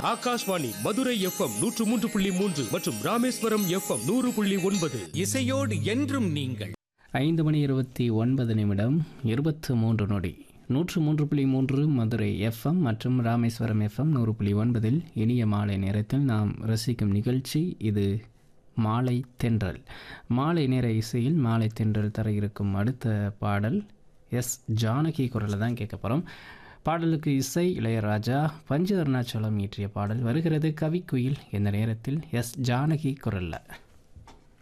Akashvani Madurai FM நூற்று மூன்று புள்ளி மூன்று மற்றும் ராமேஸ்வரம் எஃப்எம் நூறு புள்ளி ஒன்பது இசையோடு என்றும் நீங்கள் ஐந்து மணி இருபத்தி ஒன்பது நிமிடம் இருபத்து மூன்று நொடி நூற்று மூன்று புள்ளி மூன்று மதுரை எஃப்எம் மற்றும் ராமேஸ்வரம் எஃப்எம் நூறு புள்ளி ஒன்பதில் இனிய மாலை நேரத்தில் நாம் ரசிக்கும் நிகழ்ச்சி இது மாலை தென்றல் மாலை நேர இசையில் மாலை தென்றல் தர இருக்கும் அடுத்த பாடல் எஸ் ஜானகி குரலில் தான் கேட்க போகிறோம் பாடலுக்கு இசை இளையராஜா பஞ்ச அருணாச்சலம் இயற்றிய பாடல் வருகிறது கவிக்குயில் இந்த நேரத்தில் எஸ் ஜானகி குரலில்